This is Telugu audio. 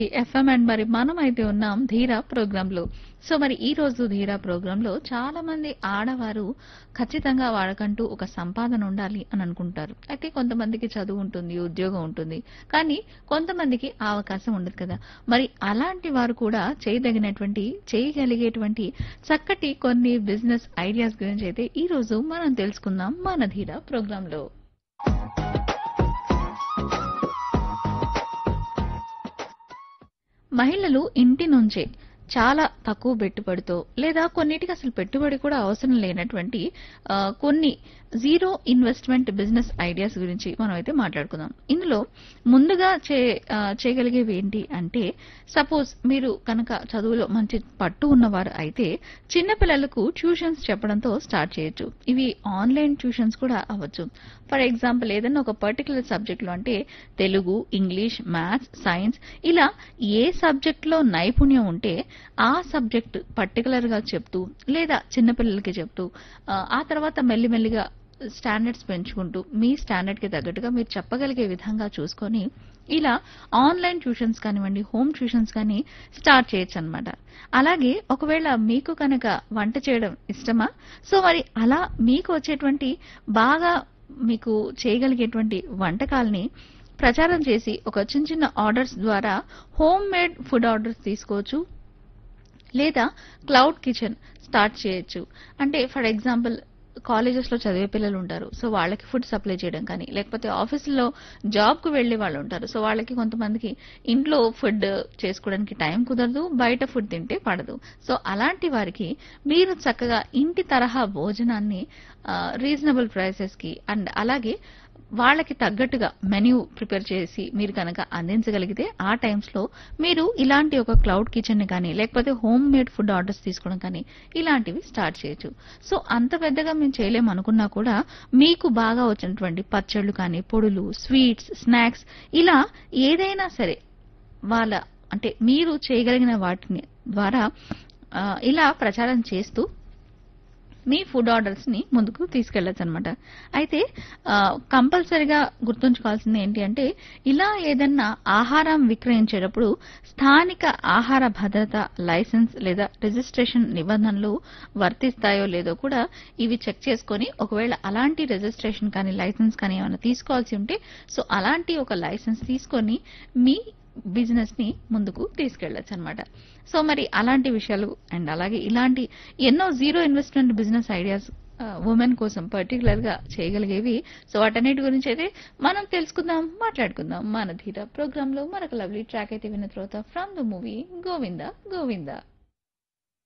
ఎఫ్ఎం అండ్ మరి మనం అయితే ఉన్నాం ధీరా ప్రోగ్రామ్ లో సో మరి ఈ రోజు ధీరా ప్రోగ్రామ్ లో చాలా మంది ఆడవారు ఖచ్చితంగా వాళ్ళకంటూ ఒక సంపాదన ఉండాలి అని అనుకుంటారు అయితే కొంతమందికి చదువు ఉంటుంది ఉద్యోగం ఉంటుంది కానీ కొంతమందికి ఆ అవకాశం ఉండదు కదా మరి అలాంటి వారు కూడా చేయదగినటువంటి చేయగలిగేటువంటి చక్కటి కొన్ని బిజినెస్ ఐడియాస్ గురించి అయితే ఈ రోజు మనం తెలుసుకుందాం మన ధీరా ప్రోగ్రామ్ లో మహిళలు ఇంటి నుంచే చాలా తక్కువ పెట్టుబడితో లేదా కొన్నిటికి అసలు పెట్టుబడి కూడా అవసరం లేనటువంటి ఆ, కొన్ని జీరో ఇన్వెస్ట్మెంట్ బిజినెస్ ఐడియాస్ గురించి మనం అయితే మాట్లాడుకుందాం ఇందులో ముందుగా చే ఆ, చేయగలిగేవి ఏంటి అంటే సపోజ్ మీరు కనుక చదువులో మంచి పట్టు ఉన్నవారు అయితే చిన్నపిల్లలకు ట్యూషన్స్ చెప్పడంతో స్టార్ట్ చేయొచ్చు ఇవి ఆన్లైన్ ట్యూషన్స్ కూడా అవ్వచ్చు ఫర్ ఎగ్జాంపుల్ ఏదైనా ఒక పర్టికులర్ సబ్జెక్ట్ లో అంటే తెలుగు ఇంగ్లీష్ మ్యాథ్స్ సైన్స్ ఇలా ఏ సబ్జెక్ట్ లో నైపుణ్యం ఉంటే ఆ సబ్జెక్ట్ పర్టికులర్ గా చెప్తూ లేదా చిన్నపిల్లలకి చెప్తూ ఆ, ఆ తర్వాత మెల్లిమెల్లిగా స్టాండర్డ్స్ పెంచుకుంటూ మీ స్టాండర్డ్ కి తగ్గట్టుగా మీరు చెప్పగలిగే విధంగా చూసుకొని ఇలా ఆన్లైన్ ట్యూషన్స్ కానివ్వండి హోమ్ ట్యూషన్స్ కానీ స్టార్ట్ చేయొచ్చు అనమాట అలాగే ఒకవేళ మీకు కనుక వంట చేయడం ఇష్టమా సో మరి అలా మీకు వచ్చేటువంటి బాగా మీకు చేయగలిగేటువంటి వంటకాల్ని ప్రచారం చేసి ఒక చిన్న చిన్న ఆర్డర్స్ ద్వారా హోమ్ మేడ్ ఫుడ్ ఆర్డర్స్ తీసుకోవచ్చు లేదా క్లౌడ్ కిచెన్ స్టార్ట్ చేయొచ్చు అంటే ఫర్ ఎగ్జాంపుల్ కాలేజెస్ లో చదివే పిల్లలు ఉంటారు సో వాళ్ళకి ఫుడ్ సప్లై చేయడం కానీ లేకపోతే ఆఫీసులో జాబ్ కు వెళ్లే వాళ్ళు ఉంటారు సో వాళ్ళకి కొంతమందికి ఇంట్లో ఫుడ్ చేసుకోవడానికి టైం కుదరదు బయట ఫుడ్ తింటే పడదు సో అలాంటి వారికి మీరు చక్కగా ఇంటి తరహా భోజనాన్ని రీజనబుల్ ప్రైసెస్ కి అండ్ అలాగే వాళ్ళకి తగ్గట్టుగా మెన్యూ ప్రిపేర్ చేసి మీరు కనుక అందించగలిగితే ఆ టైమ్స్ లో మీరు ఇలాంటి ఒక క్లౌడ్ కిచెన్ ని కానీ లేకపోతే హోమ్ మేడ్ ఫుడ్ ఆర్డర్స్ తీసుకోవడం కానీ ఇలాంటివి స్టార్ట్ చేయొచ్చు సో అంత పెద్దగా మేము చేయలేము అనుకున్నా కూడా మీకు బాగా వచ్చినటువంటి పచ్చళ్ళు కానీ పొడులు స్వీట్స్ స్నాక్స్ ఇలా ఏదైనా సరే వాళ్ళ అంటే మీరు చేయగలిగిన వాటిని ద్వారా ఆ, ఇలా ప్రచారం చేస్తూ మీ ఫుడ్ ఆర్డర్స్ ని ముందుకు తీసుకెళ్లొచ్చు అనమాట అయితే ఆ, కంపల్సరిగా గుర్తుంచుకోవాల్సింది ఏంటి అంటే ఇలా ఏదన్నా ఆహారం విక్రయించేటప్పుడు స్థానిక ఆహార భద్రత లైసెన్స్ లేదా రిజిస్ట్రేషన్ నిబంధనలు వర్తిస్తాయో లేదో కూడా ఇవి చెక్ చేసుకొని ఒకవేళ అలాంటి రిజిస్ట్రేషన్ కానీ లైసెన్స్ కానీ ఏమైనా తీసుకోవాల్సి ఉంటే సో అలాంటి ఒక లైసెన్స్ తీసుకొని మీ బిజినెస్ ని ముందుకు తీసుకెళ్లొచ్చు అనమాట సో మరి అలాంటి విషయాలు అండ్ అలాగే ఇలాంటి ఎన్నో zero investment business ideas women కోసం పర్టికులర్ గా చేయగలిగేవి సో వాటన్నిటి గురించి అయితే మనం తెలుసుకుందాం మాట్లాడుకుందాం మన ధీర ప్రోగ్రామ్ లో మరొక లవ్లీ ట్రాక్ అయితే విన్న తర్వాత from the movie Govinda Govinda